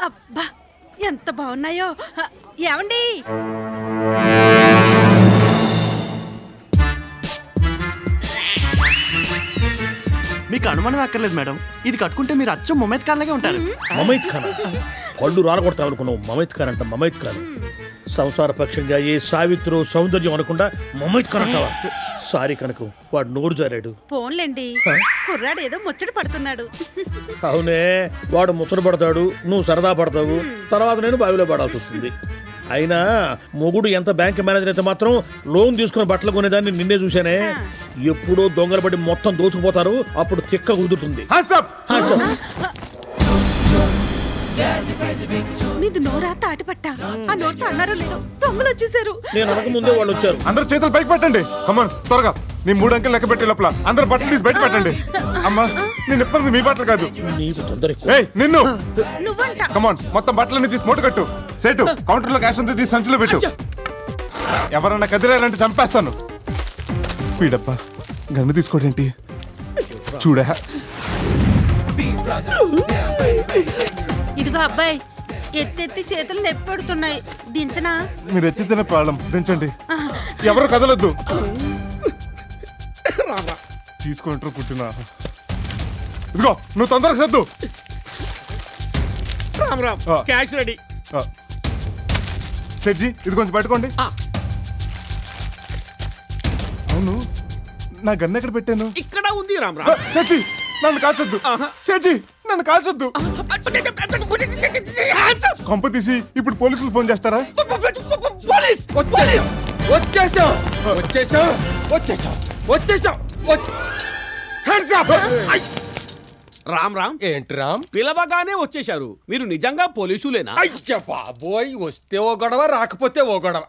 అబ్బా ఎంత బాగున్నాయో ఆ, ఏమండి మీకు అనుమానం అక్కర్లేదు మేడం ఇది కట్టుకుంటే మీరు అచ్చం ముమెత్ ఖాన్ లాగే ఉంటారు మమైత్ ఖాన్ పళ్ళు రాలగొడతాం అనుకున్నావు మమైత్ ఖాన్ అంట మమైత్ ఖాన్ సంసార పక్షంగా ఏ సావిత్రు సౌందర్యం అనకుండా మమైత్ ఖాన్ అంటావా సారీ కనుక వాడు నోరు జారాడు ఫోన్లేండి కుర్రాడు ఏదో ముచ్చట పడుతున్నాడు అవునే వాడు ముచ్చట పడతాడు నువ్వు సరదా పడతావు తర్వాత నేను బావిలో పడాల్సి వస్తుంది అయినా మొగుడు ఎంత బ్యాంక్ మేనేజర్ అయితే మాత్రం లోన్ తీసుకుని బట్టలు కొనేదాన్ని నిన్నే చూశానే ఎప్పుడో దొంగలు పడి మొత్తం దోచుకుపోతారు అప్పుడు తిక్క కుదురుతుంది నీది నోరా తాటిపట్ట ఆ నోటితో అన్నారో లేదో దొంగలు వచ్చేసారు నేను అనక ముందే వాళ్ళు వచ్చారు అందరూ చేతులు పైకి పెట్టండి కమ్మన్ త్వరగా నీ మూడు అంకెలు లెక్క పెట్టే లోపల అందరూ బట్టలు తీసి బయట పెట్టండి అమ్మా నేను ఇప్పటిది మీ బట్టలు కాదు నీకు తొందర ఎక్కువ. ఏయ్ నిన్ను నువ్వంట కమాన్ మొత్తం బట్టలన్నీ తీసి మూట కట్టు సెటు కౌంటర్ లో క్యాష్ అంతా తీసి సంచిలో పెట్టు ఎవరన్నా కదిలేరంటే చంపేస్తాను వీడప్పా గన్ను తీసుకోడేంటి చూడా ఇదిగో అబ్బాయి ఎత్తెత్తి చేతులు నొప్పి పెడుతున్నాయి దించనా మీరు ఎత్తితేనే ప్రాబ్లం దించండి ఎవరు కదలొద్దు తీసుకుంటారు పుట్టిన ఇదిగో నువ్వు తొందరగా సర్దు రామ్ రామ్ ఆ. క్యాష్ రెడీ ఆ. సెట్జీ ఇది కొంచెం పెట్టుకోండి అవును నా గన్ను ఎక్కడ పెట్టాను ఇక్కడ ఉంది రామ్ ఆ, రామ్ సెట్జీ నన్ను కాల్చొద్దు సెట్జీ నన్ను కాల్చొద్దు కొంప తీసి ఇప్పుడు పోలీసులు ఫోన్ చేస్తారా పోలీస్ వచ్చేసాం వచ్చేసాం వచ్చేసాం వచ్చేసాం వచ్చేసాం హ్యాండ్స్ అప్ రామ్ రామ్ ఏంటి రామ్ పిలవగానే వచ్చేశారు మీరు నిజంగా పోలీసులేనా అయ్య బాబోయ్ వస్తే ఓ గొడవ రాకపోతే ఓ గొడవ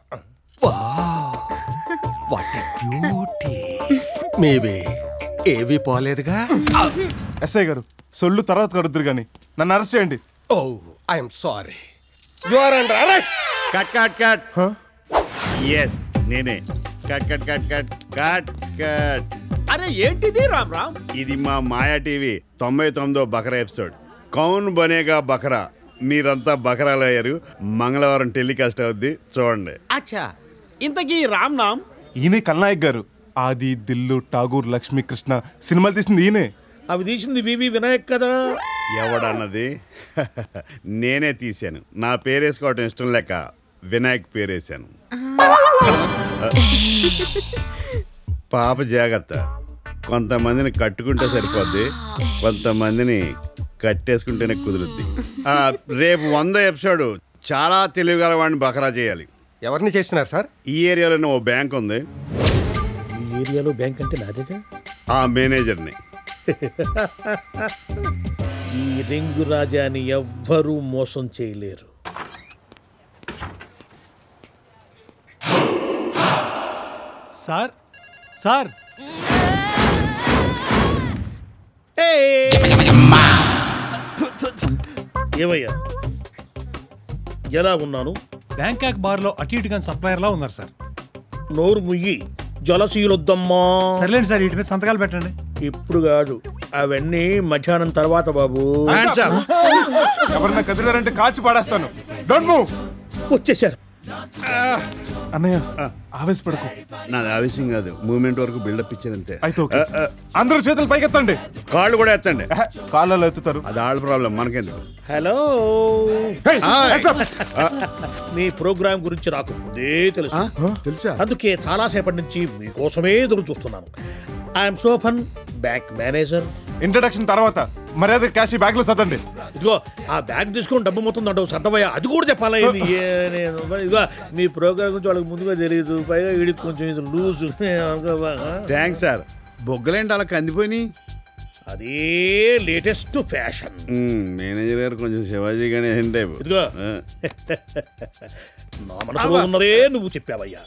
వాట్ బ్యూటీ మేబీ ఏవి పోలేదుగా ఎస్ఐ గారు సొల్లు తర్వాత కడుద్దురు కానీ నన్ను అరెస్ట్ చేయండి oh I'm sorry you are under arrest cut cut cut హ? ఎస్ నేనే cut cut cut cut cut cut అరే ఏంటిది రామ్ రామ్ ఇది మా మాయా టీవీ తొంభై తొమ్మిదో బకరా ఎపిసోడ్ కౌన్ బనేగా బకరా మీరంతా బకరాలు అయ్యారు మంగళవారం టెలికాస్ట్ అవుద్ది చూడండి అచ్చా ఇంతకీ రామ్ నామ్ ఈయనే కల్నాయక్ గారు ఆది దిల్లు ఠాగూర్ లక్ష్మీ కృష్ణ సినిమాలు తీసింది ఈయనే అవి తీసింది వివి వినాయక్ కదా ఎవడన్నది నేనే తీశాను నా పేరేసుకోవటం ఇష్టం లేక వినాయక్ పేరేశాను పాప జాగ్రత్త కొంతమందిని కట్టుకుంటే సరిపోద్ది కొంతమందిని కట్టేసుకుంటేనే కుదురుద్ది ఆ, రేపు వంద ఎపిసోడ్ చాలా తెలివిగల వాడిని బకరా చేయాలి ఎవరిని చేస్తున్నారు సార్ ఈ ఏరియాలోనే ఓ బ్యాంక్ ఉంది ఈ ఏరియాలో బ్యాంక్ అంటే నాదేగా ఆ మేనేజర్ని ఈ రింగు రాజాని ఎవ్వరూ మోసం చేయలేరు సార్ సార్ ఏమయ్యా ఎలా ఉన్నాను బ్యాంకాక్ బార్ లో అటు ఇటుగా సప్లయర్ లా ఉన్నారు సార్ నోరు ముయ్యి జలసీలొద్దమ్మా సర్లేండి సార్ ఇటు మీద సంతకాలు పెట్టండి ఇప్పుడు కాదు అవన్నీ మధ్యాహ్నం తర్వాత బాబు Hands up. ఎవరన్నా కదిలారంటే కాల్చి పాడేస్తాను డోంట్ మూవ్ వచ్చేసారు అన్నయ్య ఆవేశపడకు నాది ఆవేశం కాదు మూమెంట్ వరకు బిల్డప్ ఇచ్చానంతే అయితే ఓకే అందరూ చేతులు పైకెత్తండి కాళ్ళు కూడా ఎత్తండి ఎహె, కాళ్ళలో ఎత్తుతారు అది ఆళ్ళ ప్రాబ్లం మనకెందుకు hello Hey, Hi. hands up. మీ ప్రోగ్రాం గురించి నాకు ముందే తెలుసు తెలుసా అందుకే చాలాసేపటి నుంచి మీకోసమే ఎదురు చూస్తున్నాను ఐఎమ్ సోఫన్ బ్యాంక్ మేనేజర్ ఇంట్రడక్షన్ తర్వాత మర్యాద క్యాష్ ఈ బ్యాగ్ లో సర్దండి ఇదిగో ఆ బ్యాగ్ తీసుకొని డబ్బు మొత్తం దండవు సర్దవయ్యా అది కూడా చెప్పాలా ఇది ఏ- నేను ఇదిగో మీ ప్రోగ్రామ్ గురించి వాళ్ళకి ముందుగా తెలియదు పైగా వీడికి కొంచెం ఇది లూజ్ థ్యాంక్స్ సార్ బొగ్గలేంటి అలా కందిపోయి అదే లేటెస్ట్ ఫ్యాషన్ మేనేజర్ గారు కొంచెం శివాజీ గణేశన్ టైప్ ఇదిగో నా మనసులో ఉన్నదే నువ్వు చెప్పావయ్యా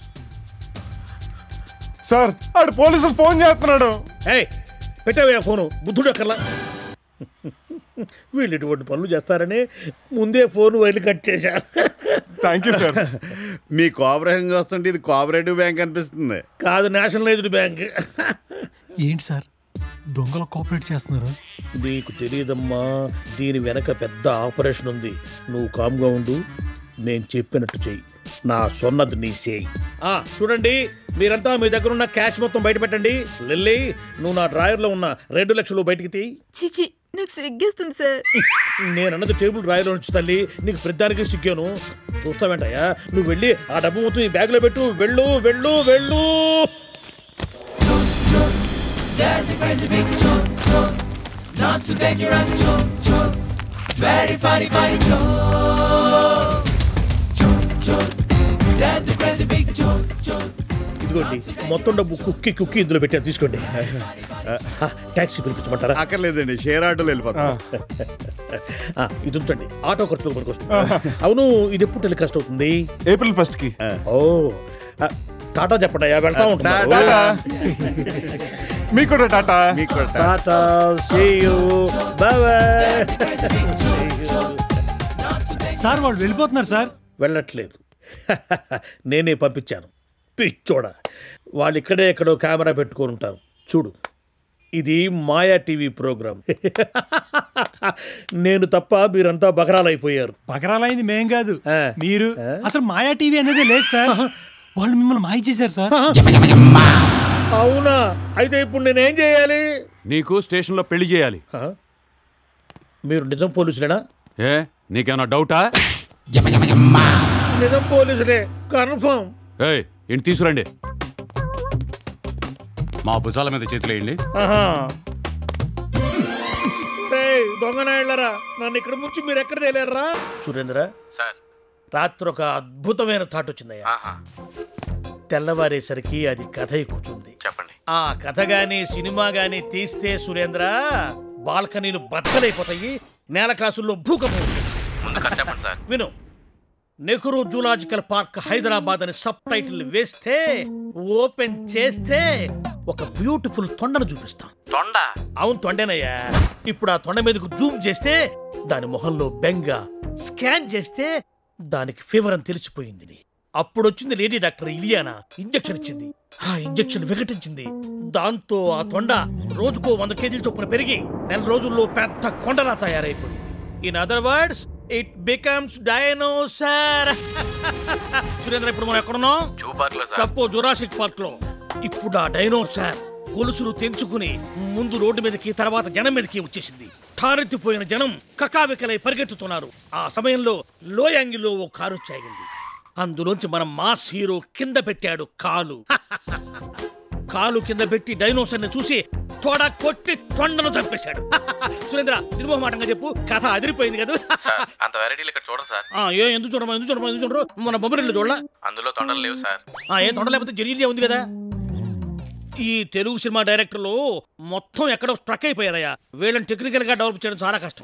సార్ ఆడు పోలీసులు ఫోన్ చేస్తున్నాడు ఏయ్ పెట్టావయ్యా ఫోను బుద్ధుడు అక్కర్లా వీళ్ళు ఇటువంటి పనులు చేస్తారని ముందే ఫోన్ వైర్లు కట్ చేశా థ్యాంక్ యూ సార్ మీ కోఆపరేషన్ చూస్తుంటే ఇది కోఆపరేటివ్ బ్యాంక్ అనిపిస్తుంది కాదు నేషనలైజ్డ్ బ్యాంక్ ఏంటి సార్ దొంగలు కోఆపరేట్ చేస్తున్నారు నీకు తెలియదమ్మా దీని వెనక పెద్ద ఆపరేషన్ ఉంది నువ్వు కామ్గా ఉండు నేను చెప్పినట్టు చెయ్యి నా సొన్నది నీ చేయి ఆ చూడండి మీరంతా మీ దగ్గర ఉన్న క్యాష్ మొత్తం బయట పెట్టండి లిల్లీ నువ్వు నా డ్రాయర్లో ఉన్న రెండు లక్షలు బయటికి తీ చిచి నాకు సిగ్గేస్తుంది సార్ నేను అన్నది టేబుల్ డ్రాయర్లో నుంచి తల్లి నీకు ప్రతిదానికి సిగ్గాను చూస్తావేంటయ్యా నువ్వు వెళ్ళి ఆ డబ్బు మొత్తం ఈ బ్యాగ్లో పెట్టు వెళ్ళు వెళ్ళు వెళ్ళు ఇదిగోండి మొత్తం డబ్బు కుక్కి కుక్కి ఇందులో పెట్టాను తీసుకోండి ట్యాక్సీ పిలిపించమంటారా అక్కర్లేదండి షేర్ ఆటోలో వెళ్ళిపోతాం ఆ, ఇది ఉంచండి ఆటో ఖర్చులకు మనకు వస్తుంది అవును ఇది ఎప్పుడు టెలికాస్ట్ అవుతుంది ఏప్రిల్ ఫస్ట్ కి ఓ ఆ, టాటా చెప్పండి అయ్యా వెళ్తా ఉంటున్నారు టాటా. మీకు కూడా టాటా మీకు కూడా tata. Tata see you bye sir వాళ్ళు వెళ్ళిపోతున్నారు సార్ వెళ్ళట్లేదు నేనే పంపించాను పిచ్చోడ వాళ్ళు ఇక్కడే ఎక్కడో కెమెరా పెట్టుకొని ఉంటారు చూడు ఇది మాయా టీవీ ప్రోగ్రామ్ నేను తప్ప మీరంతా బకరాలైపోయారు బకరాలైంది మేం కాదు ఆ. మీరు అసలు మాయా టీవీ అనేది లేదు సార్ వాళ్ళు మిమ్మల్ని మాయ చేశారు సార్ అవునా అయితే ఇప్పుడు నేనేం చేయాలి నీకు స్టేషన్లో పెళ్లి చేయాలి ఆ? మీరు నిజం పోలీసులేనా ఏ నీకేమైనా డౌటా నిజం పోలీసులే కన్ఫర్మ్ ఏయ్ ఇంటి తీసుకురండి మా భుజాల మీద చేతులేయండి ఆహా రేయ్, దొంగ నాయళ్ళరా నన్ను ఇక్కడ ముంచి మీరు ఎక్కడ తేలేరా సురేంద్ర సార్ రాత్రి ఒక అద్భుతమైన థాట్ వచ్చిందయ్యా తెల్లవారేసరికి అది కథ కూర్చుంది చెప్పండి ఆ కథ గాని సినిమా గాని తీస్తే సురేంద్ర బాల్కనీలు బద్దలైపోతాయి నేల క్లాసుల్లో భూకంపం ఉంటుంది. ముందు కథ చెప్పండి సార్ విను నెహ్రూ జూలాజికల్ పార్క్ హైదరాబాద్ అని సబ్ టైటిల్ వేస్తే ఓపెన్ చేస్తే ఒక బ్యూటిఫుల్ తొండను చూపిస్తాం తొండ అవును తొండేనయ్యా ఇప్పుడు ఆ తొండ మీదకు జూమ్ చేస్తే దాని మొహంలో బెంగ స్కాన్ చేస్తే దానికి ఫీవర్ అని తెలిసిపోయింది అప్పుడు వచ్చింది లేడీ డాక్టర్ ఇలియానా ఇంజెక్షన్ ఇచ్చింది ఆ ఇంజెక్షన్ వికటించింది దాంతో ఆ తొండ రోజుకో వంద కేజీల చొప్పున పెరిగి నెల రోజుల్లో పెద్ద కొండలా తయారైపోయింది in other words it becomes dinosaur Surendra ఇప్పుడు మనం ఎక్కడున్నాం జూ పార్క్ లో సార్ తప్పు జురాసిక్ పార్క్ లో ఇప్పుడు ఆ డైనోసార్ గొలుసులు తెంచుకుని ముందు రోడ్డు మీదకి తర్వాత జనం మీదకి వచ్చేసింది ఠారెత్తిపోయిన జనం కకావికలై పరిగెత్తుతున్నారు ఆ సమయంలో లో యాంగిల్లో ఓ కారు వచ్చాగింది అందులోంచి మన మాస్ హీరో కింద పెట్టాడు కాలు కాలు కింద పెట్టి డైనోసర్ ని చూసి తోడ కొట్టి తొండను చంపేశాడు సురేంద్ర నిర్మోహమాటంగా చెప్పు కథ అదిరిపోయింది కదా సార్ అంత వెరైటీలు ఇక్కడ చూడరు సార్ ఆ, ఏ ఎందుకు చూడమా ఎందుకు చూడమా ఎందుకు చూడరు మన బొమ్మరిల్లు చూడలా అందులో తొండలు లేవు సార్ ఆ ఏం తొండ లేకపోతే జరీలియా ఉంది కదా ఈ తెలుగు సినిమా డైరెక్టర్లు మొత్తం ఎక్కడో స్ట్రక్ అయిపోయారయ్యా వీళ్ళని టెక్నికల్ గా డెవలప్ చేయడం చాలా కష్టం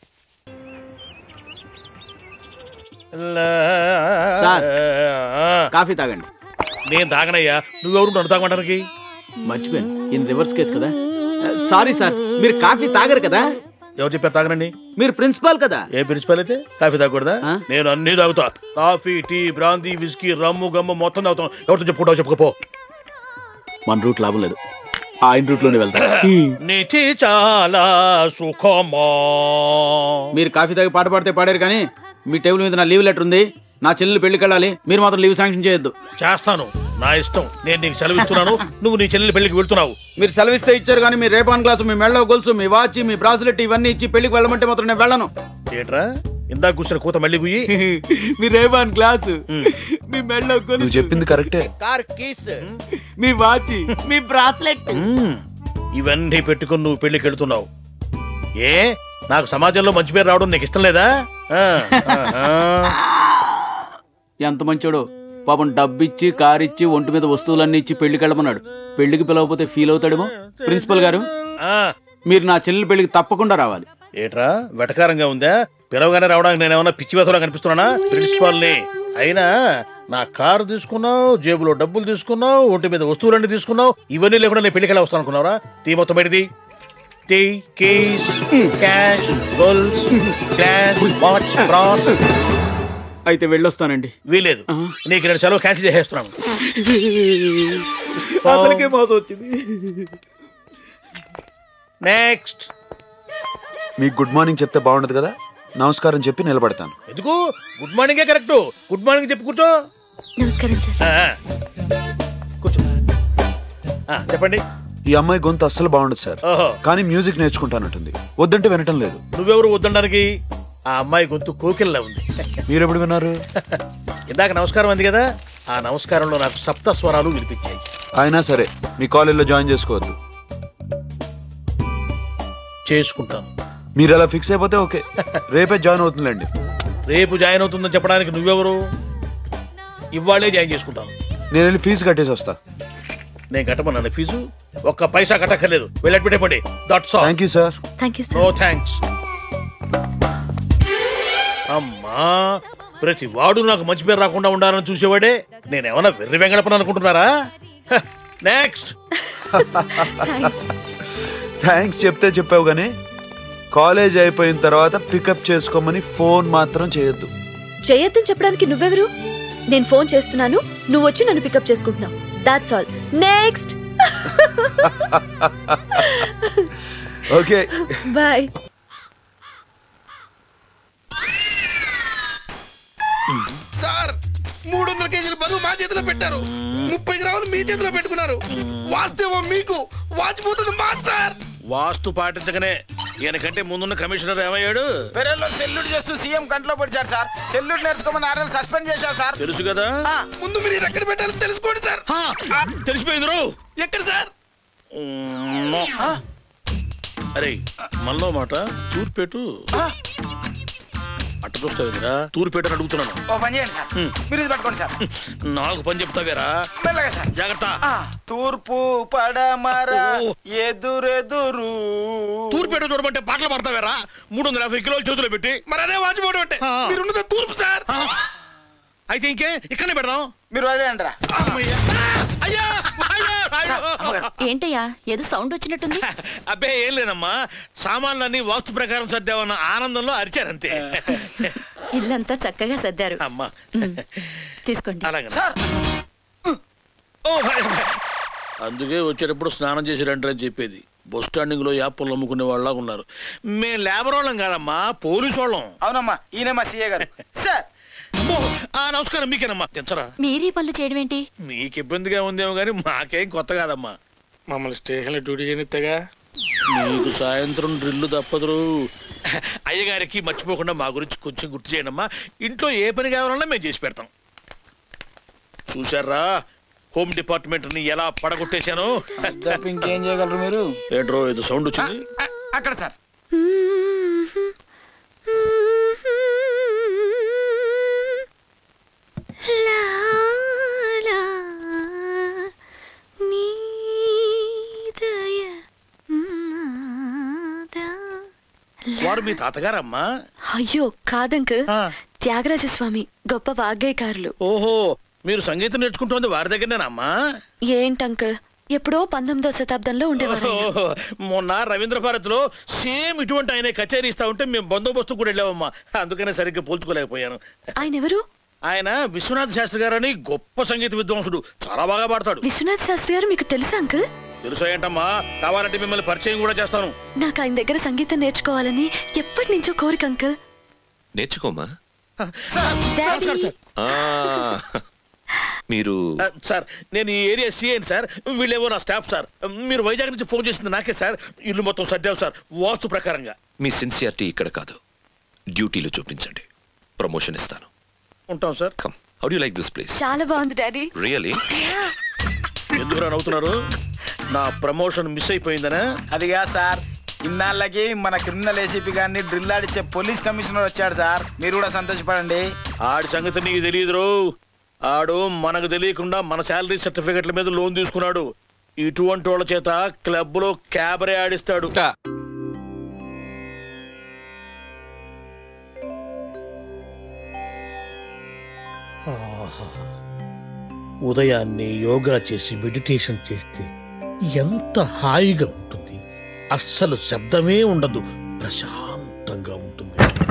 సార్. కాఫీ తాగండి నేను తాగనయ్యా నువ్వెవరు నన్ను తాగమంటానికి మర్చిపోయాను ఇన్ రివర్స్ కేసు కదా సారీ సార్ మీరు కాఫీ తాగరు కదా ఎవరు చెప్పారు తాగనండి మీరు ప్రిన్సిపాల్ కదా ఏ ప్రిన్సిపల్ అయితే కాఫీ తాగకూడదా ఆ? నేను అన్ని తాగుతా coffee tea brandy whisky rum gum మొత్తం తాగుతాను ఎవరితో చెప్పుకుంటావు చెప్పుకోపో మన రూట్ లాభం లేదు ఆయన రూట్ లోనే వెళ్తా నీతి చాలా సుఖమా మీరు కాఫీ తాగి పాట పాడితే పాడారు కానీ మీ టేబుల్ మీద నా లీవ్ లెటర్ ఉంది నా చెల్లెలు పెళ్లికి వెళ్ళాలి మీరు మాత్రం లీవ్ శాంక్షన్ చేయొద్దు చేస్తాను నా ఇష్టం నేను నీకు సెలవిస్తున్నాను నువ్వు నీ చెల్లెలి పెళ్లికి వెళ్తున్నావు మీరు సెలవిస్తే ఇచ్చారు కానీ మీ రేపాన్ గ్లాసు మీ మెళ్ళ గొలుసు మీ వాచ్ మీ బ్రాస్లెట్ ఇవన్నీ ఇచ్చి పెళ్లికి వెళ్ళమంటే మాత్రం నేను వెళ్ళను ఏట్రా ఇందాక కూర్చున్న కూత మళ్ళీ గుయ్యి మీ రేపాన్ గ్లాసు మీ మెళ్ళ గొలుసు నువ్వు చెప్పింది కరెక్టే కార్ కీస్ మీ వాచ్ మీ బ్రాస్లెట్ మ్మ్. ఇవన్నీ పెట్టుకుని నువ్వు పెళ్లికి వెళ్తున్నావు ఏ నాకు సమాజంలో మంచి పేరు రావడం నీకు ఇష్టం లేదా ఆ, ఆహా. ఎంత మంచోడో పాపం డబ్బిచ్చి కార్ ఇచ్చి ఒంటి మీద వస్తువులన్నీ ఇచ్చి పెళ్లికి వెళ్ళమన్నాడు పెళ్లికి పిలవకపోతే ఫీల్ అవుతాడేమో ప్రిన్సిపల్ గారు ఆ, మీరు నా చెల్లెల పెళ్లికి తప్పకుండా రావాలి ఏట్రా వెటకారంగా ఉందా పిలవగానే రావడానికి నేను ఏమన్నా పిచ్చి వేతలా కనిపిస్తున్నానా ప్రిన్సిపాల్ ని అయినా నా కారు తీసుకున్నావు జేబులో డబ్బులు తీసుకున్నావు ఒంటి మీద వస్తువులన్నీ తీసుకున్నావు ఇవన్నీ లేకుండా నేను పెళ్లికి వస్తాను అనుకున్నావురా తీ మొత్తం బయటిది టీ keys cash golds glass watch brass అయితే వెళ్ళొస్తానండి వీలేదు నీకు నేను సెలవు క్యాన్సిల్ చేసేస్తున్నాను అసలుకే మోసం వచ్చింది నెక్స్ట్ మీకు గుడ్ మార్నింగ్ చెప్తే బాగుండదు కదా నమస్కారం చెప్పి నిలబడతాను ఎందుకు గుడ్ మార్నింగే కరెక్ట్ గుడ్ మార్నింగ్ చెప్పి కూర్చో నమస్కారం సార్ ఆ, కూర్చో ఆ, చెప్పండి ఈ అమ్మాయి గొంతు అస్సలు బాగుండదు సార్ ఓహో కానీ మ్యూజిక్ నేర్చుకుంటానంటుంది వద్దంటే వినటం లేదు నువ్వెవరు వద్దడానికి ఆ అమ్మాయి గొంతు కోకిల్లా ఉంది మీరెప్పుడు విన్నారు ఇందాక నమస్కారం అంది కదా ఆ నమస్కారంలో నాకు సప్త స్వరాలు వినిపించాయి అయినా సరే మీ కాలేజీలో జాయిన్ చేసుకోవద్దు చేసుకుంటాను మీరు అలా ఫిక్స్ అయిపోతే ఓకే రేపే జాయిన్ అవుతుందిలేండి రేపు జాయిన్ అవుతుందని చెప్పడానికి నువ్వెవరు ఇవాళే జాయిన్ చేసుకుంటాను నేను వెళ్ళి ఫీజు కట్టేసి వస్తా నేను కట్టమన్నాను ఫీజు ఒక్క పైసా కట్టక్కర్లేదు వెళ్ళి పెట్టండి that's thank you sir thank you no sir thanks అమ్మా ప్రతి వాడు నాకు మంచి పేరు రాకుండా ఉండాలని చూసేవాడే నేనేమన్నా వెర్రి వెంగళపని అనుకుంటున్నారా నెక్స్ట్ థ్యాంక్స్ చెప్తే చెప్పావు కానీ కాలేజ్ అయిపోయిన తర్వాత పికప్ చేసుకోమని ఫోన్ మాత్రం చేయొద్దు చేయొద్దని చెప్పడానికి నువ్వెవరు నేను ఫోన్ చేస్తున్నాను నువ్వు వచ్చి నన్ను పికప్ చేసుకుంటున్నావు that's all next okay bye sir మూడు వందల కేజీల బరువు మా చేతిలో పెట్టారు ముప్పై గ్రాములు మీ చేతిలో పెట్టుకున్నారు వాస్తవం మీకు వాచిపోతుంది మా సార్ వాస్తు పాటించగానే ఈయనకంటే ముందున్న కమిషనర్ ఏమయ్యాడు పెరల్లో సెల్యూట్ చేస్తూ సీఎం కంట్లో పడిచారు సార్ సెల్యూట్ నేర్చుకోమని ఆర్ఎల్ సస్పెండ్ చేశారు సార్ తెలుసు కదా ముందు మీరు ఇది ఎక్కడ పెట్టారో తెలుసుకోండి సార్ తెలిసిపోయింది రో ఎక్కడ సార్ అరే మనలో మాట తూర్పేటు అట్ట చూస్తావురా తూర్పేట అని అడుగుతున్నాను ఓ పని చేయండి సార్ మీరు ఇది పట్టుకోండి సార్ నాకు పని చెప్తావేరా మెల్లగా సార్ జాగ్రత్త తూర్పు పడమర ఎదురెదురు తూర్పేట చూడమంటే పాటలు పడతావేరా మూడు వందల యాభై కిలోలు చేతిలో పెట్టి మరి అదే వాచిపోవడం అంటే మీరున్నది తూర్పు సార్ అయితే ఇంకే ఇక్కడనే పెడదాం మీరు వదిలేండి రా అయ్యా ఏంటయ్యా ఏదో సౌండ్ వచ్చినట్టుంది అబ్బే ఏం లేదమ్మా సామాన్లన్నీ వాస్తు ప్రకారం సర్దామన్న ఆనందంలో అరిచారంతే ఇల్లంతా చక్కగా సర్దారు అమ్మా తీసుకోండి అలాగే ఓ, భయ, భయ. అందుకే వచ్చేటప్పుడు స్నానం చేసి రండి అని చెప్పేది బస్ స్టాండింగ్ లో యాప్లు అమ్ముకునే వాళ్ళ ఉన్నారు మేము లేబర్ వాళ్ళం కాదమ్మా పోలీసు వాళ్ళం అవునమ్మా ఈయన మా సీఏ గారు సార్ అమ్మో, ఆ నమస్కారం మీకేనమ్మా తెంచరా మీరీ పనులు చేయడం ఏంటి మీకు ఇబ్బందిగా ఉందేమో కానీ మాకేం కొత్త కాదమ్మా మమ్మల్ని స్టేషన్లో డ్యూటీ చేయనిత్తగా మీకు సాయంత్రం డ్రిల్లు తప్పదు అయ్యగారికి మర్చిపోకుండా మా గురించి కొంచెం గుర్తు చేయండమ్మా ఇంట్లో ఏ పని కావాలన్నా మేము చేసి పెడతాం చూసారా హోమ్ డిపార్ట్మెంట్ ని ఎలా పడగొట్టేశాను ఇంకేం చేయగలరు మీరు ఏంట్రో ఇది సౌండ్ వచ్చింది అక్కడ సార్ వారు మీ తాతగారమ్మా అయ్యో కాదంకుల్ త్యాగరాజ స్వామి గొప్ప వాగ్గేయకారులు ఓహో మీరు సంగీతం నేర్చుకుంటోంది వారి దగ్గరనేనమ్మా ఏంటంకుల్ ఎప్పుడో పంతొమ్మిదో శతాబ్దంలో ఉండేవారు ఆయన. ఓహో, మొన్న రవీంద్ర భారత్లో సేమ్ ఇటువంటి ఆయన కచేరీ ఇస్తా ఉంటే మేము బందోబస్తు కూడా వెళ్ళామమ్మా అందుకనే సరిగ్గా పోల్చుకోలేకపోయాను ఆయన ఎవరు ఆయన విశ్వనాథ్ శాస్త్రి గారు అని గొప్ప సంగీత విద్వాంసుడు చాలా బాగా పాడతాడు విశ్వనాథ్ శాస్త్రి గారు మీకు తెలుసా అంకుల్ తెలుసా ఏంటమ్మా కావాలంటే మిమ్మల్ని పరిచయం కూడా చేస్తాను నాకు ఆయన దగ్గర సంగీతం నేర్చుకోవాలని ఎప్పటి నుంచో కోరిక అంకుల్ నేర్చుకోమా డాడీ ఆ, మీరు ఆ, సార్ నేను ఈ ఏరియా సీఎన్ సార్ వీళ్ళేవో నా స్టాఫ్ సార్ మీరు వైజాగ్ నుంచి ఫోన్ చేసింది నాకే సార్ ఇల్లు మొత్తం సర్దావు సార్ వాస్తు ప్రకారంగా మీ సిన్సియారిటీ ఇక్కడ కాదు డ్యూటీలో చూపించండి ప్రమోషన్ ఇస్తాను ఉంటాం sir come how you like this place చాలా బాగుంది డాడీ రియలీ ఎందుకు నవ్వుతున్నారు నా ప్రమోషన్ మిస్ అయిపోయిందనా అదిగా సార్ ఇన్నాళ్ళకి మన క్రిమినల్ ఏసీపీ గారిని డ్రిల్ ఆడిచ్చే పోలీస్ కమిషనర్ వచ్చాడు సార్ మీరు కూడా సంతోషపడండి ఆడి సంగతి నీకు తెలియదురు ఆడు మనకు తెలియకుండా మన శాలరీ సర్టిఫికెట్ల మీద లోన్ తీసుకున్నాడు ఇటువంటి వాళ్ళ చేత క్లబ్ లో క్యాబరే ఆడిస్తాడు ఉదయాన్నే యోగా చేసి మెడిటేషన్ చేస్తే ఎంత హాయిగా ఉంటుంది అస్సలు శబ్దమే ఉండదు ప్రశాంతంగా ఉంటుంది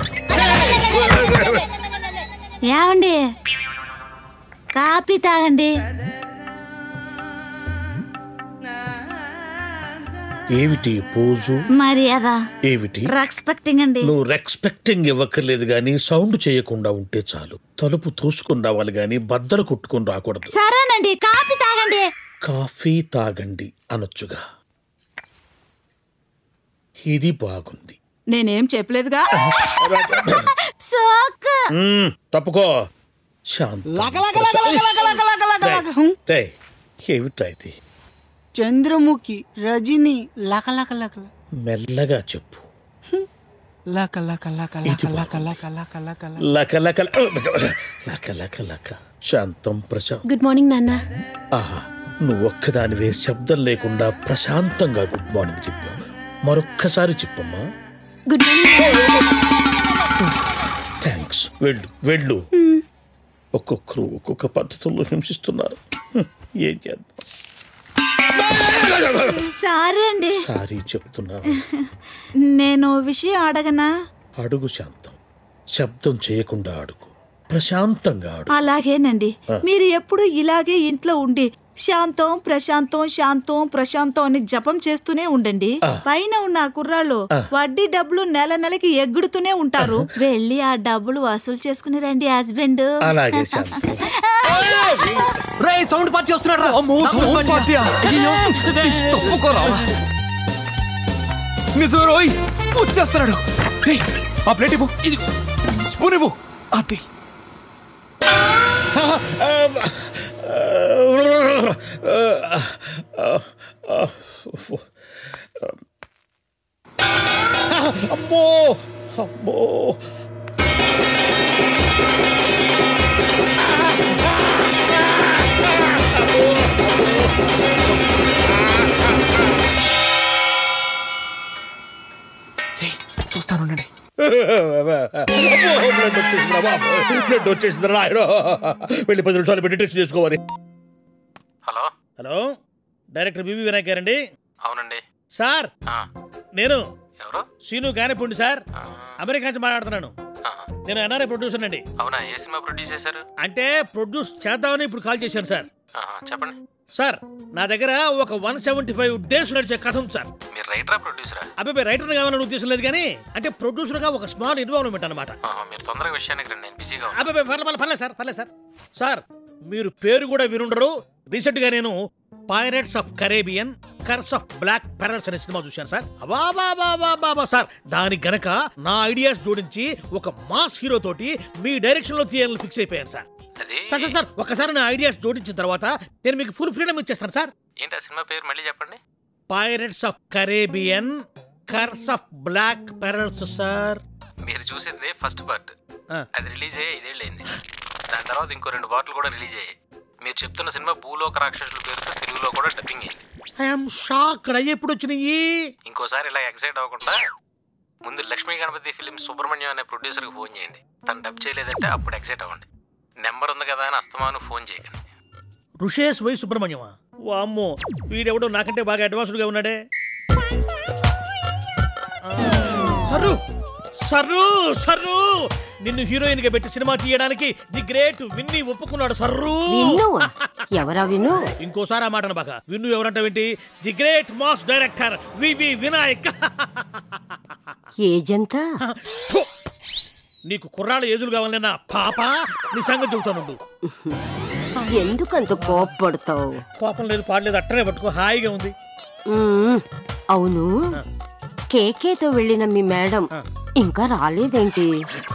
ఏమండి కాపీ తాగండి ఏమిటి పోజు మర్యాద ఏమిటి రెస్పెక్టింగ్ అండి నువ్వు రెస్పెక్టింగ్ ఇవ్వక్కర్లేదు గాని సౌండ్ చేయకుండా ఉంటే చాలు తలుపు తోసుకుని రావాలి గాని బద్దలు కొట్టుకుని రాకూడదు సరేనండి కాఫీ తాగండి కాఫీ తాగండి అనొచ్చుగా ఇది బాగుంది నేనేం చెప్పలేదుగా సోక్ మ్మ్, తప్పుకో శాంతం లగ లగ లగ లగ లగ లగ లగ లగ లగ. హ్మ్. రేయ్, ఏమిట్రా ఇది చంద్రముఖి రజని లక లక లక లక. మెల్లగా చెప్పు లక లక లక లక లక లక లక లక లక. లక లక లక లక లక శాంతం ప్రశాంతం గుడ్ మార్నింగ్ నాన్న ఆహా నువ్వు ఒక్కదానివే శబ్దం లేకుండా ప్రశాంతంగా గుడ్ మార్నింగ్ చెప్పావు మరొక్కసారి చెప్పమ్మా గుడ్ మార్నింగ్ థ్యాంక్స్ వెళ్ళు వెళ్ళు ఒక్కొక్కరు ఒక్కొక్క పద్ధతుల్లో హింసిస్తున్నారు హ్మ్, ఏం చేద్దాం సారీ అండి సారీ చెప్తున్నావు నేను ఓ విషయం అడగనా అడుగు శాంతం శబ్దం చేయకుండా అడుగు ప్రశాంతంగా అడుగు అలాగేనండి ఆ. మీరు ఎప్పుడు ఇలాగే ఇంట్లో ఉండి శాంతం ప్రశాంతం శాంతం ప్రశాంతం అని జపం చేస్తూనే ఉండండి ఆ. పైన ఉన్న ఆ కుర్రాళ్ళు ఆ. వడ్డీ డబ్బులు నెల నెలకి ఎగ్గుడుతూనే ఉంటారు వెళ్ళి ఆ డబ్బులు వసూలు చేసుకుని రండి హస్బెండ్ అలాగే శాంతం రే సౌండ్ పార్టీ వస్తున్నాడు రా అమ్మో, సౌండ్ పార్టీయా? అయ్యయ్యో, తప్పుకోరా. నిజం రోయ్ వచ్చేస్తున్నాడు రేయ్, ఆ ప్లేట్ ఇవ్వు ఇది స్పూన్ ఇవ్వు అది అమ్మో అమ్మో చూస్తాను ఉండండి. బ్లడ్ వచ్చేసిందిరా బాబు బ్లడ్ వచ్చేసిందిరా నాయనో వెళ్ళి పది నిమిషాలు పెట్టి టెస్ట్ చేసుకోవాలి hello hello director BV Vinayak గారండి అవునండి సార్ ఆ, నేను ఎవరు సీను గానేపుండి సార్ అమెరికా నుంచి మాట్లాడుతున్నాను నేను ఎన్ఆర్ఐ ప్రొడ్యూసర్ అండి అవునా ఏ సినిమా ప్రొడ్యూస్ చేశారు అంటే ప్రొడ్యూస్ చేద్దామని ఇప్పుడు కాల్ చేశాను సార్ ఆహా, చెప్పండి సార్ నా దగ్గర ఒక వన్ సెవెంటీ ఫైవ్ డేస్ నడిచే కథ ఉంది సార్ మీరు రైటరా ప్రొడ్యూసరా అబ్బాయి రైటర్ కావాలని ఉద్దేశం లేదు కానీ అంటే ప్రొడ్యూసర్ గా ఒక స్మాల్ ఇన్వాల్వ్మెంట్ అనమాట ఆహా, మీరు తొందరగా విషయానికి రండి నేను బిజీగా ఉన్నాను అబ్బాయి పర్లేదు పర్లేదు పర్లేదు సార్ పర్లేదు సార్ సార్ మీరు పేరు కూడా వినుండరు రీసెంట్ గా నేను pirates of Caribbean curse of black pearls అనే సినిమా చూశాను సార్ బాబా సార్ దానికి గనక నా ఐడియాస్ జోడించి ఒక మాస్ హీరో తోటి మీ డైరెక్షన్ లో తీయాలని ఫిక్స్ అయిపోయాను సార్ అది సార్ సార్ సార్ ఒకసారి నా ఐడియాస్ జోడించిన తర్వాత నేను మీకు ఫుల్ ఫ్రీడమ్ ఇచ్చేస్తాను సార్ ఏంటి ఆ సినిమా పేరు మళ్ళీ చెప్పండి pirates of Caribbean curse of black pearls sir మీరు చూసింది ఫస్ట్ పార్ట్ ఆ. అది రిలీజ్ అయ్యి ఐదేళ్ళు అయింది దాని తర్వాత ఇంకో రెండు పార్ట్లు కూడా రిలీజ్ అయ్యాయి మీరు చెప్తున్న సినిమా భూలోక రాక్షసుల పేరుతో తెలుగులో కూడా డబ్బింగ్ అయింది ఐఎమ్ షాక్ ఎప్పుడు వచ్చినాయి ఇంకోసారి ఇలా ఎక్సైట్ అవ్వకుండా ముందు లక్ష్మీ గణపతి ఫిలిం సుబ్రహ్మణ్యం అనే ప్రొడ్యూసర్కి ఫోన్ చేయండి తను డబ్ చేయలేదంటే అప్పుడు ఎక్సైట్ అవ్వండి నెంబర్ ఉంది కదా అని అస్తమాను ఫోన్ చేయకండి ఋషేష్ వై సుబ్రహ్మణ్యమా వామ్మో వీడెవడో నాకంటే బాగా అడ్వాన్స్డ్గా ఉన్నాడే సర్రు సర్రు సర్రు నిన్ను హీరోయిన్ గా పెట్టి సినిమా తీయడానికి ది గ్రేట్ విన్ని ఒప్పుకున్నాడు సర్రు విన్ను? ఎవరా విను ఇంకోసారి ఆ మాటను బాగా విన్ను ఎవరంటావేంటి the great mass director VV Vinayak ఏజంతా థు! నీకు కుర్రాళ్ళ ఏజులు కావాలన్నా పాప నీ సంగతి చెబుతానుండు ఎందుకంత కోప్పడతావు కోపం లేదు పాడలేదు అట్టనే పట్టుకో హాయిగా ఉంది మ్మ్. అవును కేకేతో వెళ్ళిన మీ మేడం ఇంకా రాలేదేంటి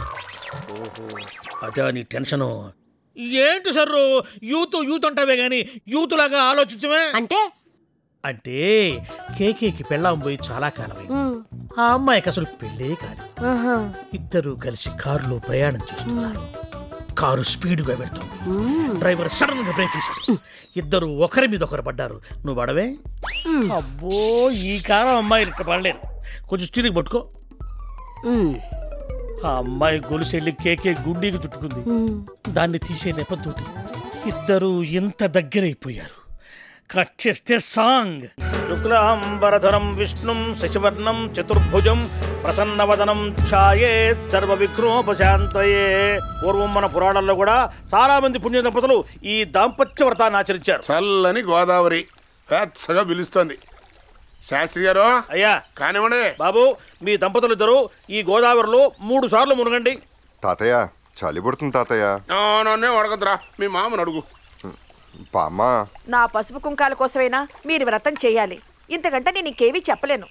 అదే నీ టెన్షను ఏంటి సర్రు యూత్ యూత్ అంటావే గాని యూత్ లాగా ఆలోచించమే అంటే అంటే కేకేకి పెళ్ళాం పోయి చాలా కాలమైంది మ్మ్. ఆ అమ్మాయికి అసలు పెళ్ళే కాలేదు ఆహా. ఇద్దరు కలిసి కారులో ప్రయాణం చేస్తున్నారు కారు స్పీడ్ గా పెడుతుంది మ్మ్. డ్రైవర్ సడన్ గా బ్రేక్ వేశాడు ఇద్దరు ఒకరి మీద ఒకరు పడ్డారు నువ్వు పడవే అబ్బో ఈ కారం అమ్మాయి ఇక్కడ పడలేరు కొంచెం స్టీరింగ్ పట్టుకో మ్మ్. ఆ అమ్మాయి గొలుసెళ్ళి కేకే గుండీకి చుట్టుకుంది మ్మ్. దాన్ని తీసే నెపంతో ఇద్దరు ఇంత దగ్గరైపోయారు కట్ చేస్తే సాంగ్ శుక్లాంబరధరం విష్ణుం శశివర్ణం చతుర్భుజం ప్రసన్నవదనం ఛాయే సర్వ విఘ్నోపశాంతయే పూర్వం మన పురాణాల్లో కూడా చాలా మంది పుణ్య దంపతులు ఈ దాంపత్య వ్రతాన్ని ఆచరించారు చల్లని గోదావరి వెచ్చగా పిలుస్తుంది శాస్త్రి గారు అయ్యా కానివ్వండి బాబు మీ దంపతులు ఇద్దరు ఈ గోదావరిలో మూడు సార్లు మునగండి తాతయ్య చలి పుడుతుంది తాతయ్య నన్నే అడగద్దురా మీ మామను అడుగు బామ్మ నా పసుపు కుంకాల కోసమైనా మీరు వ్రతం చేయాలి ఇంతకంటే నేను ఇంకేమీ చెప్పలేను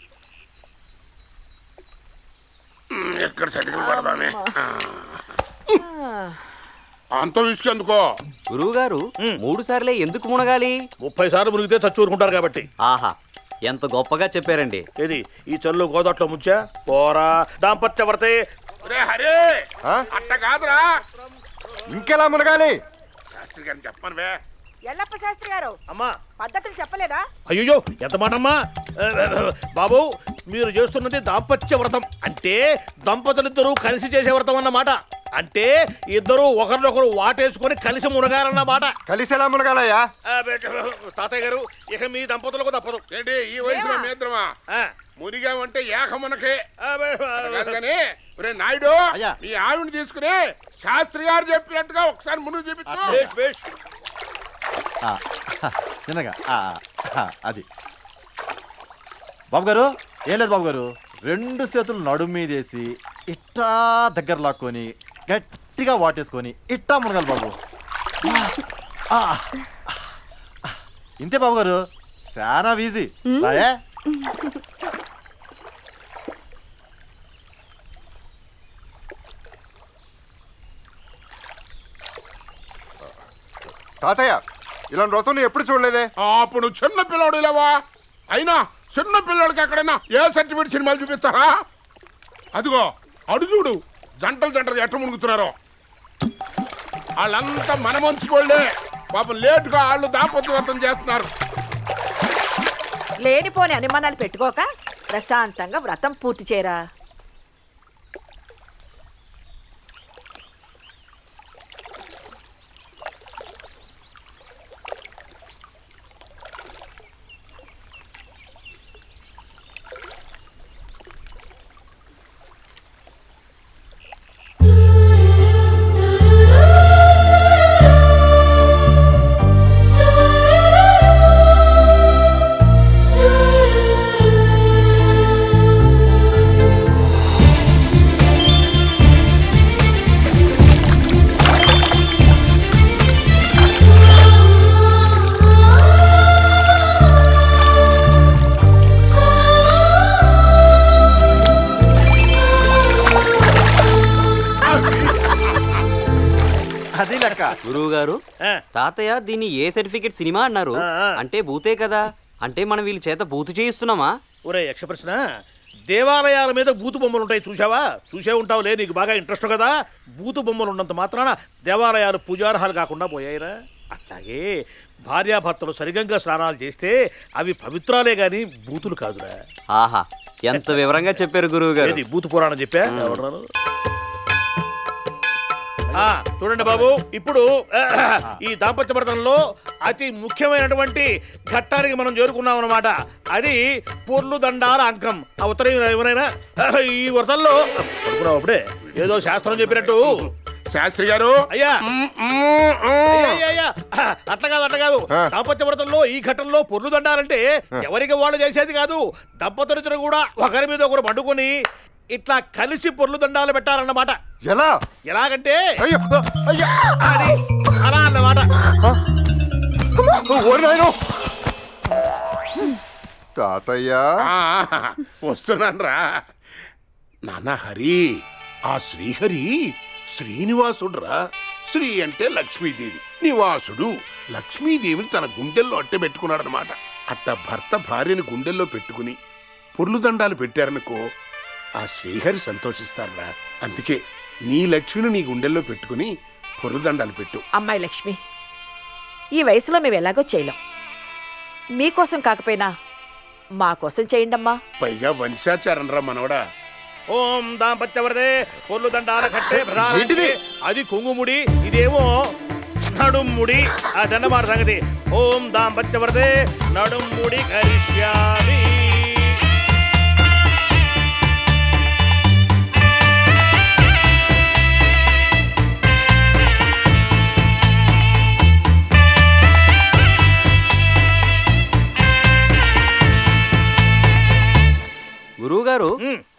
మ్, ఎక్కడ సెటిల్ పడదామే అంత విసుకెందుకో గురువు గారు మూడు సార్లే ఎందుకు మునగాలి ముప్పై సార్లు మునిగితే చచ్చూరుకుంటారు కాబట్టి ఆహా ఎంత గొప్పగా చెప్పారండి ఏది ఈ చల్లు గోదాట్లో ముంచా పోరా దాంపత్య వర్తే రే హరే అట్ట కాదురా ఇంకెలా మునగాలి శాస్త్రి గారిని చెప్పను బే ఎల్లప్ప శాస్త్రి గారు అమ్మా పద్ధతులు చెప్పలేదా అయ్యో ఎంత మాటమ్మా ఆ, బాబు మీరు చేస్తున్నది దాంపత్య వ్రతం అంటే దంపతులిద్దరూ కలిసి చేసే వ్రతం అన్నమాట అంటే ఇద్దరు ఒకరినొకరు వాటేసుకొని కలిసి మునగాలన్నమాట కలిసి ఎలా మునగాలయ్యా ఆ, బే- తాతయ్య గారు ఇక మీ దంపతులకు తప్పదు ఏంటి ఈ వయసులో మేద్రమా మునిగామంటే ఏకమునకే కాదు కానీ రే నాయుడు మీ ఆవిడ తీసుకుని శాస్త్రి గారు చెప్పినట్టుగా ఒకసారి మునుగు చూపించు ఆ, చిన్నగా ఆ, ఆ, అది బాబు గారు ఏం లేదు బాబు గారు రెండు చేతులు నడుము మీదేసి ఇట్టా దగ్గర లాక్కొని గట్టిగా వాటేసుకొని ఇట్టా మునగాలి బాబు ఆ, ఆ, ఇంతే బాబు గారు చాలా ఈజీ రాయే తాతయ్య ఇలాంటి వ్రతం నేను ఎప్పుడు చూడలేదే అప్పుడు చిన్న పిల్లోడు ఇలావా అయినా చిన్న పిల్లోడికి ఎక్కడైనా ఏ సర్టిఫికేట్ సినిమాలు చూపిస్తారా అదిగో అడు చూడు జంటలు జంటలు ఎట్ట మునుగుతున్నారో వాళ్ళంతా మన మంచుకోళ్ళే పాపం లేటుగా వాళ్ళు దాపత్యవర్తం చేస్తున్నారు లేనిపోని అనుమానాలు పెట్టుకోక ప్రశాంతంగా వ్రతం పూర్తి చేయరా అది లెక్క గురువు గారు తాతయ్య దీన్ని ఏ సర్టిఫికెట్ సినిమా అన్నారు అంటే బూతే కదా అంటే మనం వీళ్ళ చేత బూతు చేయిస్తున్నామా ఒరే యక్ష ప్రశ్న దేవాలయాల మీద బూతు బొమ్మలు ఉంటాయి చూసావా చూసే ఉంటావులే నీకు బాగా ఇంట్రెస్ట్ కదా బూతు బొమ్మలు ఉన్నంత మాత్రాన దేవాలయాలు పూజార్హాలు కాకుండా పోయాయిరా అట్లాగే భార్యాభర్తలు సరిగంగా స్నానాలు చేస్తే అవి పవిత్రాలే గాని బూతులు కాదురా ఆహా ఎంత వివరంగా చెప్పారు గురువు గారు ఏది బూతు పురాణం చెప్పా ఎవరు ఆ, చూడండి బాబు ఇప్పుడు ఈ దాంపత్య వ్రతంలో అతి ముఖ్యమైనటువంటి ఘట్టానికి మనం చేరుకున్నాం అనమాట అది పొర్లు దండాల అంకం ఆ ఉత్తరం ఎవరైనా ఈ వ్రతంలో పడుకున్నావు అప్పుడే ఏదో శాస్త్రం చెప్పినట్టు శాస్త్రి గారు అయ్యా అయ్యా, అయ్యా, అయ్యా. అట్లా కాదు అట్లా కాదు దాంపత్య వ్రతంలో ఈ ఘట్టంలో పొర్లు దండాలంటే ఎవరికి వాళ్ళు చేసేది కాదు దంపతులిద్దరు కూడా ఒకరి మీద ఒకరు పండుకొని ఇట్లా కలిసి పొర్లు దండాలు పెట్టాలన్నమాట ఎలా ఎలాగంటే అది అలా అన్నమాట తాతయ్య వస్తున్నాను రా నాన్న హరి ఆ శ్రీహరి శ్రీనివాసుడురా శ్రీ అంటే లక్ష్మీదేవి నివాసుడు లక్ష్మీదేవిని తన గుండెల్లో అట్టె పెట్టుకున్నాడనమాట అట్ట భర్త భార్యని గుండెల్లో పెట్టుకుని పొర్లు దండాలు పెట్టారనుకో ఆ శ్రీహరి సంతోషిస్తారా అందుకే నీ లక్ష్మిని నీ గుండెల్లో పెట్టుకుని పొర్లు దండాలు పెట్టు అమ్మాయి లక్ష్మి ఈ వయసులో మేము ఎలాగో చేయలేం మీకోసం కాకపోయినా మా కోసం చేయండమ్మా పైగా వంశాచారం రా మనవడా ఓం దాంపత్యవరదే పొర్లు దండాల కట్టే ప్రధాన అది కొంగుముడి ఇదేమో నడుముడి ఆ దండమాట సంగతి ఓం దాంపత్యవరదే నడుముడి కరిష్యామి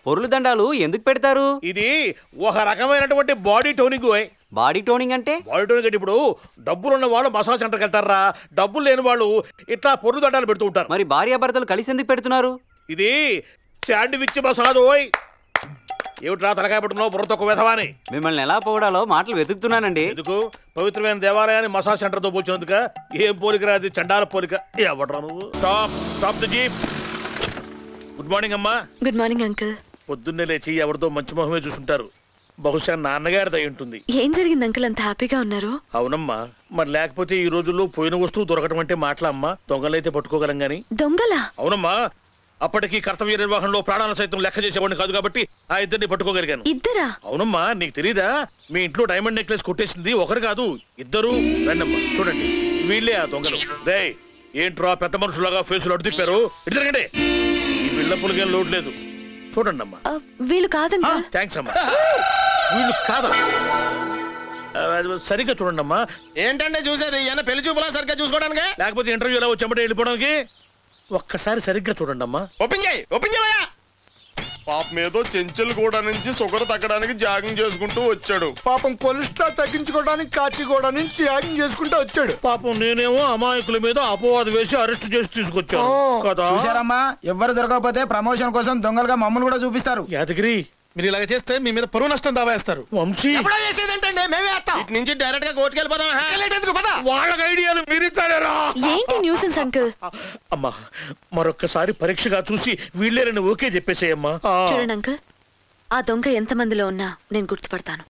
పొరులు దండాలు ఎందుకు పెడతారు ఇది ఒక రకమైనటువంటి బాడీ టోనింగ్ ఓయ్. బాడీ టోనింగ్ అంటే బాడీ టోనింగ్ అంటే ఇప్పుడు డబ్బులు ఉన్న వాళ్ళు మసాజ్ సెంటర్కి వెళ్తారా డబ్బులు లేని వాళ్ళు ఇట్లా పొర్లు దండాలు పెడుతూ ఉంటారు మరి భార్యాభర్తలు కలిసి ఎందుకు పెడుతున్నారు ఇది శాండ్విచ్ మసాజ్ ఓయ్ ఏమిట్రా తలకాయ పట్టుకున్నావు బుర్రతో ఒక విధవాని మిమ్మల్ని ఎలా పొగడాలో మాటలు వెతుకుతున్నానండి ఎందుకు పవిత్రమైన దేవాలయాన్ని మసాజ్ సెంటర్ తో పోల్చినందుక ఏం పోలికరా అది చండాల పోలిక ఎవడరా నువ్వు stop stop the jeep good morning అమ్మా గుడ్ మార్నింగ్ అంకుల్ పొద్దున్నే లేచి ఎవరితో మంచి మొహమే చూసుంటారు బహుశా నాన్నగారిది అయి ఉంటుంది ఏం జరిగింది అంకుల్ అంత హ్యాపీగా ఉన్నారు అవునమ్మా మరి లేకపోతే ఈ రోజుల్లో పోయిన వస్తువు దొరకటం అంటే మాటలమ్మా దొంగలైతే పట్టుకోగలం గాని దొంగలా అవునమ్మా అప్పటికి కర్తవ్య నిర్వహణలో ప్రాణాల సైతం లెక్క చేసేవాడిని కాదు కాబట్టి ఆ ఇద్దరిని పట్టుకోగలిగాను ఇద్దరా అవునమ్మా నీకు తెలీదా మీ ఇంట్లో డైమండ్ నెక్లెస్ కొట్టేసింది ఒకరు కాదు ఇద్దరు రండమ్మా చూడండి వీళ్ళే ఆ దొంగలు రే ఏంట్రా పెద్ద మనుషులాగా ఫేసులు అడు తిప్పారు ఇటు తిరగండి ఈ బిళ్ళప్పులకేం లోటు లేదు చూడండి అమ్మా ఆ, వీళ్ళు కాదండి థ్యాంక్స్ అమ్మా వీళ్ళు కాదా ఆ, అది సరిగ్గా చూడండి అమ్మా ఏంటంటే చూసేది ఈయన పెళ్లి చూపులా సరిగ్గా చూసుకోవడానికి లేకపోతే ఇంటర్వ్యూలో వచ్చి వెళ్ళిపోవడానికి ఒక్కసారి సరిగ్గా చూడండి అమ్మా ఓపెన్ చేయి ఓపెన్ చేయవయ్యా పాపం ఏదో చెంచులు కూడా నుంచి షుగర్ తగ్గడానికి జాగింగ్ చేసుకుంటూ వచ్చాడు పాపం కొలెస్ట్రాల్ తగ్గించుకోవడానికి కాచి కూడా నుంచి జాగింగ్ చేసుకుంటూ వచ్చాడు పాపం నేనేమో అమాయకుల మీద అపవాదు వేసి అరెస్ట్ చేసి తీసుకొచ్చాను కదా చూసారమ్మా ఎవరు దొరకకపోతే ప్రమోషన్ కోసం దొంగలుగా మమ్మల్ని కూడా చూపిస్తారు యాదగిరి మీరు ఇలాగ చేస్తే మీ మీద పరువు నష్టం దావా వేస్తారు వంశీ ఎప్పుడో చేసేదేంటండి మేమే వేస్తాం ఇటు నుంచి డైరెక్ట్ గా కోర్టుకి వెళ్ళిపోదాం హా? ఎందుకు పద వాళ్ళకి ఐడియాలు మీరిస్తారా ఏంటి న్యూసెన్స్ అంకుల్ అమ్మా మరొక్కసారి పరీక్షగా చూసి వీళ్ళేనని ఓకే చెప్పేసేయమ్మా ఆ. చూడండి అంకుల్ ఆ దొంగ ఎంత మందిలో ఉన్నా నేను గుర్తుపడతాను